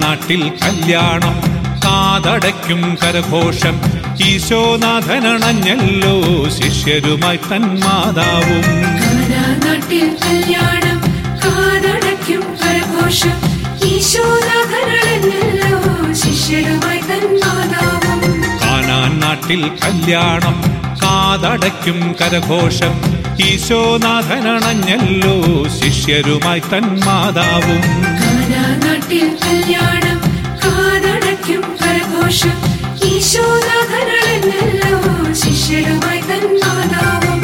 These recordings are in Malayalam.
നാട്ടിൽ കല്യാണം കാതടയ്ക്കും കരഘോഷം ഈശോനാഥനണഞ്ഞല്ലോ ശിഷ്യരുമായി തന്മാതാവും നാട്ടിൽ കല്യാണം കാതടയ്ക്കും കരഘോഷം ഈശോനാഥനല്ലോ ശിഷ്യരുമായി തന്മാതാവും കാനാൻ നാട്ടിൽ കല്യാണം കാതടയ്ക്കും കരഘോഷം ഈശോനാഥനണഞ്ഞല്ലോ ശിഷ്യരുമായി തന്മാതാവും നാട്ടിൽ കല്യാണം കാതടയ്ക്കും കരഘോഷം ഈശോനാഥനല്ലോ ശിഷ്യരുമായി തന്മാതാവും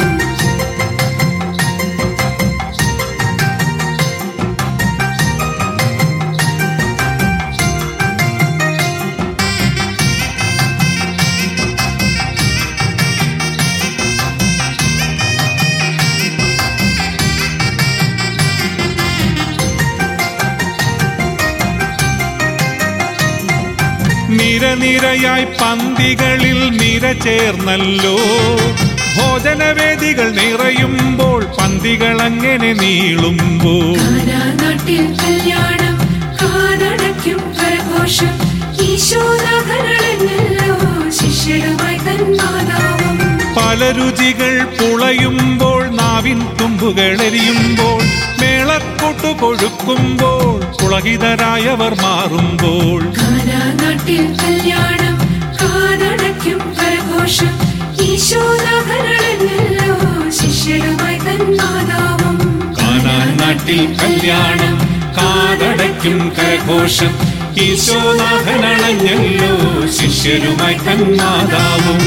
നിരനിരയായി പന്തികളിൽ നിര ചേർന്നല്ലോ ഭോജനവേദികൾ നിറയുമ്പോൾ പന്തികൾ അങ്ങനെ നീളുമ്പോൾ നാട്ടിൽ കല്യാണം കാതടയ്ക്കും കരഘോഷം ഈശോനാഥനല്ലോ ശിഷ്യരുമായി തന്മാതാവും പല രുചികൾ പുളയുമ്പോൾ നാവിൻ തുമ്പുകൾ എരിയുമ്പോൾ മേളക്കൊട്ടു കൊഴുക്കുമ്പോൾ പുളകിതരായവർ മാറുമ്പോൾ നാട്ടിൽ കല്യാണം കാതടയ്ക്കും കരഘോഷം ഈശോനാഥനല്ലോ ശിഷ്യരുമായി തന്മാതാവും കാനാൻ നാട്ടിൽ കല്യാണം കാതടയ്ക്കും കരഘോഷം ഈശോനാഥനണഞ്ഞല്ലോ ശിഷ്യരുമായി തന്മാതാവും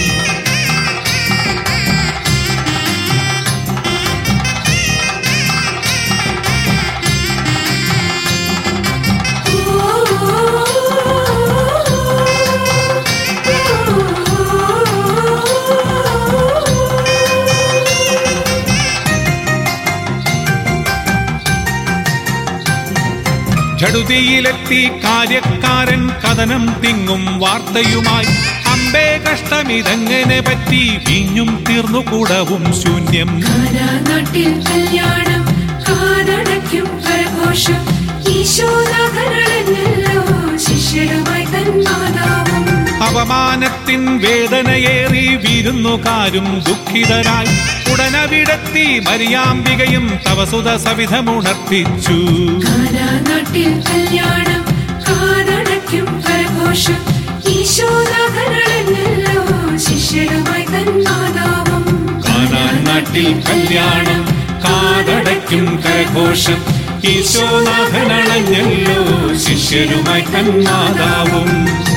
ഝടുതിയിലെത്തി കാര്യക്കാരൻ കഥനം തിങ്ങും വാർത്തയുമായി അമ്പേ കഷ്ടമിതെങ്ങനെ പറ്റി വീഞ്ഞും തീർന്നു കൂടവും ശൂന്യം നാട്ടിൽ കല്യാണം കാതടയ്ക്കും കരഘോഷം ഈശോനാഥനല്ലോ ശിഷ്യരുമായി തന്മാതാവും അപമാനത്തിൻ വേദനയേറി വിരുന്നുകാരും ദുഃഖിതരായി ഉടനവിടെത്തി മരിയാമ്പികയും തവസുത സവിധമുണർത്തിച്ചു നാട്ടിൽ കല്യാണം കാതടയ്ക്കും കരഘോഷം ഈശോനാഥനല്ലോ ശിഷ്യരുമായി തന്മാതാവും കാനാൻ നാട്ടിൽ കല്യാണം കാതടയ്ക്കും കരഘോഷം ഈശോനാഥനണഞ്ഞല്ലോ ശിഷ്യരുമായി തന്മാതാവും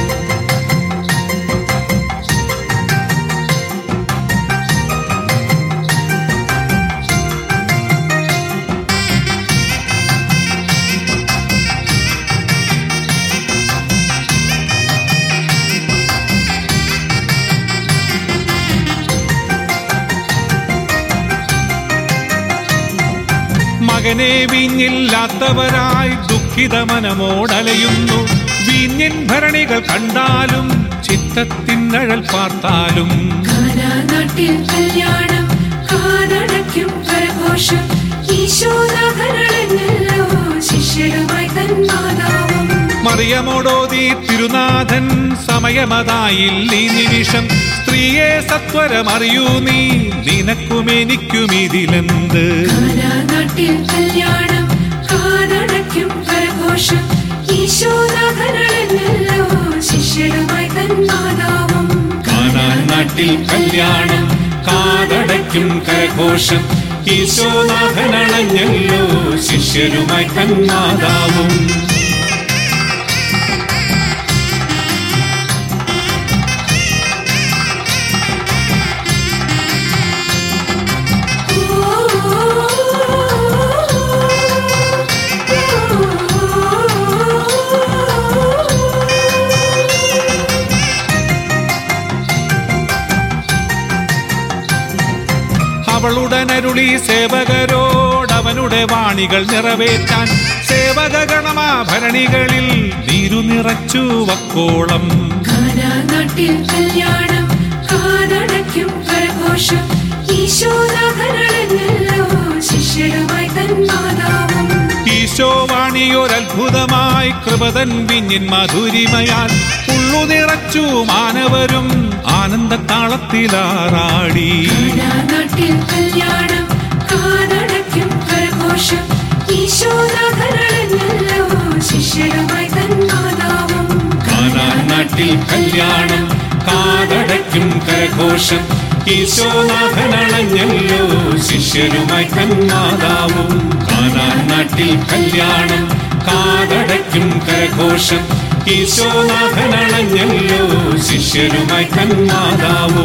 മകനെ വീഞ്ഞില്ലാത്തവരായി ദുഃഖിത മനമോടലയുന്നു വീഞ്ഞിൻ ഭരണികൾ കണ്ടാലും ചിത്തത്തിനഴൽ പാർത്താലും നാട്ടിൽ കല്യാണം കാതടയ്ക്കും കരഘോഷം ഈശോനാഥനല്ലോ ശിഷ്യരുമായി തന്മാതാവും മറിയമോടോതി തിരുനാഥൻ സമയമതായില്ല ഈ നിമിഷം സ്ത്രീയെ സത്വരമറിയൂ നീ നിനക്കും എനിക്കും ഇതിലെന്ത് നാട്ടിൽ കല്യാണം കാതടയ്ക്കും കരഘോഷം ഈശോനാഥനല്ലോ ശിഷ്യരുമായി തന്മാതാവും കാനാൻ നാട്ടിൽ കല്യാണം കാതടയ്ക്കും കരഘോഷം ഈശോനാഥനണഞ്ഞല്ലോ ശിഷ്യരുമായി തന്മാതാവും അവളുടനരുളി സേവകരോടവനുടെ വാണികൾ നിറവേറ്റാൻ സേവകഗണമാഭരണികളിൽ നീരു നിറച്ചു വക്കോളം നാട്ടിൽ കല്യാണം കാതടയ്ക്കും കരഘോഷം ഈശോനാഥനല്ലോ ശിഷ്യരുമായി തന്മാതാവും ഈശോ വാണിയൊരത്ഭുതമായി കൃപതൻ വിഞ്ഞിൻ മധുരിമയാൽ ഉള്ളു നിറച്ചു മാനവരും ആനന്ദത്താളത്തിലാറാടി നാട്ടിൽ കല്യാണം കാതടയ്ക്കും കരഘോഷം ഈശോനാഥനല്ലോ ശിഷ്യരുമായി തന്മാതാവും കാനാൻ നാട്ടിൽ കല്യാണം കാതടയ്ക്കും കരഘോഷം ഈശോനാഥനണഞ്ഞല്ലോ ശിഷ്യരുമായി തന്മാതാവും കാനാൻ നാട്ടിൽ കല്യാണം കാതടയ്ക്കും കരഘോഷം ഈശോനാഥനണഞ്ഞല്ലോ ശിഷ്യരുമായി തന്മാതാവും